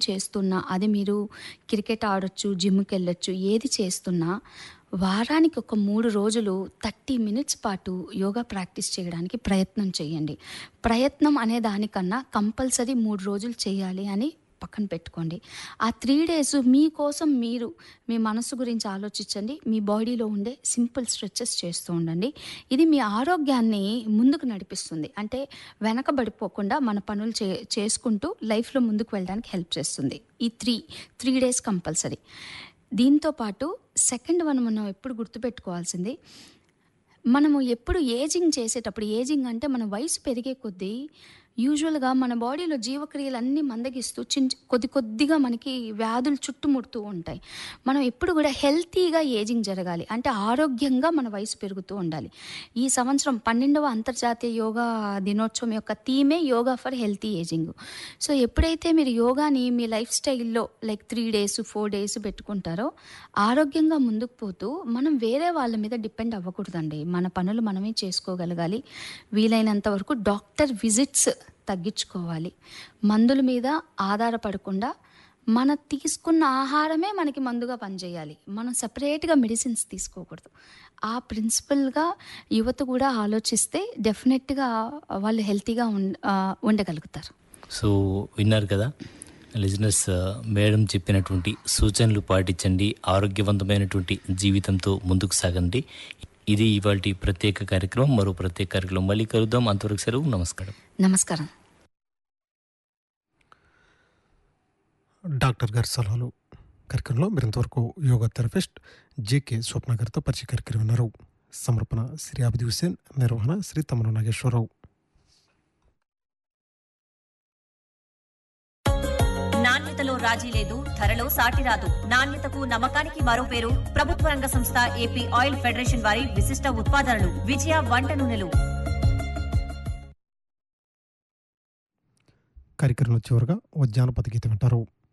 చేస్తున్నా అది మీరు క్రికెట్ ఆడొచ్చు జిమ్కి వెళ్ళొచ్చు ఏది చేస్తున్నా వారానికి ఒక మూడు రోజులు థర్టీ మినిట్స్ పాటు యోగా ప్రాక్టీస్ చేయడానికి ప్రయత్నం చేయండి ప్రయత్నం అనే దానికన్నా కంపల్సరీ మూడు రోజులు చేయాలి అని పక్కన పెట్టుకోండి ఆ త్రీ డేస్ మీకోసం మీరు మీ మనసు గురించి ఆలోచించండి మీ బాడీలో ఉండే సింపుల్ స్ట్రెచెస్ చేస్తూ ఉండండి ఇది మీ ఆరోగ్యాన్ని ముందుకు నడిపిస్తుంది అంటే వెనకబడిపోకుండా మన పనులు చే చేసుకుంటూ లైఫ్లో ముందుకు వెళ్ళడానికి హెల్ప్ చేస్తుంది ఈ త్రీ త్రీ డేస్ కంపల్సరీ దీంతో పాటు సెకండ్ వన్ మనం ఎప్పుడు గుర్తుపెట్టుకోవాల్సింది మనము ఎప్పుడు ఏజింగ్ చేసేటప్పుడు ఏజింగ్ అంటే మన వయసు పెరిగే కొద్దీ యూజువల్గా మన బాడీలో జీవక్రియలు అన్నీ మందగిస్తూ చిన్న కొద్ది కొద్దిగా మనకి వ్యాధులు చుట్టుముడుతూ ఉంటాయి మనం ఎప్పుడు కూడా హెల్తీగా ఏజింగ్ జరగాలి అంటే ఆరోగ్యంగా మన వయసు పెరుగుతూ ఉండాలి ఈ సంవత్సరం పన్నెండవ అంతర్జాతీయ యోగా దినోత్సవం యొక్క థీమే yoga for healthy ageing so ఎప్పుడైతే మీరు యోగాని మీ లైఫ్ స్టైల్లో like three days four days పెట్టుకుంటారో ఆరోగ్యంగా ముందుకు పోతూ మనం వేరే వాళ్ళ మీద డిపెండ్ అవ్వకూడదండి మన పనులు మనమే చేసుకోగలగాలి వీలైనంత వరకు డాక్టర్ విజిట్స్ తగ్గించుకోవాలి మందుల మీద ఆధారపడకుండా మన తీసుకున్న ఆహారమే మనకి మందుగా పనిచేయాలి మనం సపరేట్గా మెడిసిన్స్ తీసుకోకూడదు ఆ ప్రిన్సిపల్గా యువత కూడా ఆలోచిస్తే డెఫినెట్గా వాళ్ళు హెల్తీగా ఉండ ఆ, ఉండగలుగుతారు సో విన్నారు కదా లిజినెస్ మేడం చెప్పినటువంటి సూచనలు పాటించండి ఆరోగ్యవంతమైనటువంటి జీవితంతో ముందుకు సాగండి ఇది ఇవాళ ప్రత్యేక కార్యక్రమం మరో ప్రత్యేక కార్యక్రమం మళ్ళీ కలుద్దాం అంతవరకు సెలవు నమస్కారం నమస్కారం డాక్టర్ గారి సలహాలు కార్యక్రమంలో మీరు ఇంతవరకు యోగా థెరపిస్ట్ జేకే స్వప్న గారితో పరిచయ కార్యక్రమం విన్నారు సమర్పణ శ్రీ అభిది హుసేన్ నిర్వహణ శ్రీ తమన నాగేశ్వరరావు నాణ్యతలో రాజీ లేదు ధరలో సాటి రాదు నాణ్యతకు నమ్మకానికి మరో పేరు ప్రభుత్వ రంగ సంస్థ ఏపీ ఆయిల్ ఫెడరేషన్ వారి విశిష్ట ఉత్పాదనలు విజయ వంట నూనెలు కార్యక్రమంలో చివరిగా ఉద్యానపద గీతం వింటారు